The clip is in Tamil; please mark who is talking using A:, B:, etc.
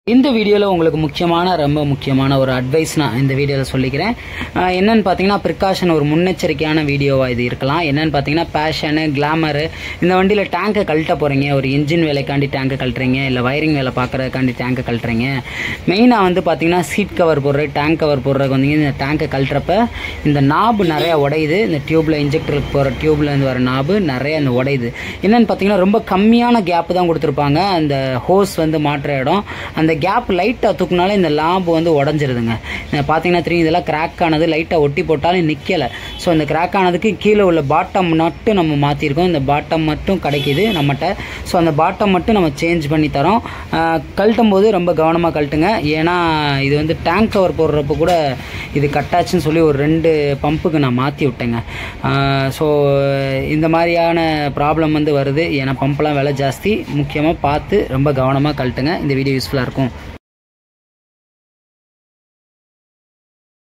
A: இந்த வீடியோவில் உங்களுக்கு முக்கியமான ரொம்ப முக்கியமான ஒரு அட்வைஸ் நான் இந்த வீடியோவில் சொல்லிக்கிறேன் அஹ் என்னன்னு பார்த்தீங்கன்னா ப்ரிகாஷன் ஒரு முன்னெச்சரிக்கையான வீடியோவாக இது இருக்கலாம் என்னன்னு பார்த்தீங்கன்னா பேஷனு கிளாமரு இந்த வண்டியில் டேங்கை கழட்ட போகிறீங்க ஒரு இன்ஜின் வேலைக்காண்டி டேங்கை கழட்டுறீங்க இல்லை வயரிங் வேலை பார்க்குறதுக்காண்டி டேங்கை கழட்டுறீங்க மெயினாக வந்து பார்த்தீங்கன்னா சீட் கவர் போடுற டேங்க் கவர் போடுறதுக்கு வந்து இந்த டேங்கை கழட்டுறப்ப இந்த நாபு நிறையா உடையுது இந்த டியூப்பில் இன்ஜெக்டருக்கு போகிற டியூப்லேருந்து வர நாபு நிறைய இந்த உடையுது என்னன்னு பார்த்தீங்கன்னா ரொம்ப கம்மியான கேப்பு தான் கொடுத்துருப்பாங்க அந்த ஹோஸ் வந்து மாற்ற இடம் அந்த கேப் லைட்டாக தூக்குனாலே இந்த லாம்பு வந்து உடஞ்சிருதுங்க இந்த பார்த்தீங்கன்னா தெரியும் இதெல்லாம் கிராக் ஆனது லைட்டாக ஒட்டி போட்டாலும் நிற்கலை ஸோ இந்த கிராக் ஆனதுக்கு கீழே உள்ள பாட்டம் மட்டும் நம்ம மாற்றிருக்கோம் இந்த பாட்டம் மட்டும் கிடைக்கிது நம்மகிட்ட ஸோ அந்த பாட்டம் மட்டும் நம்ம சேஞ்ச் பண்ணி தரோம் ஆஹ் கழட்டும் போது ரொம்ப கவனமாக கழட்டுங்க ஏன்னா இது வந்து டேங்க் கவர் போடுறப்ப கூட இது கட்டாச்சுன்னு சொல்லி ஒரு ரெண்டு பம்புக்கு நான் மாற்றி விட்டேங்க ஸோ இந்த மாதிரியான ப்ராப்ளம் வந்து வருது ஏன்னா பம்ப்லாம் விலை ஜாஸ்தி முக்கியமாக பார்த்து ரொம்ப கவனமாக கழட்டுங்க இந்த வீடியோ யூஸ்ஃபுல்லாக இருக்கும்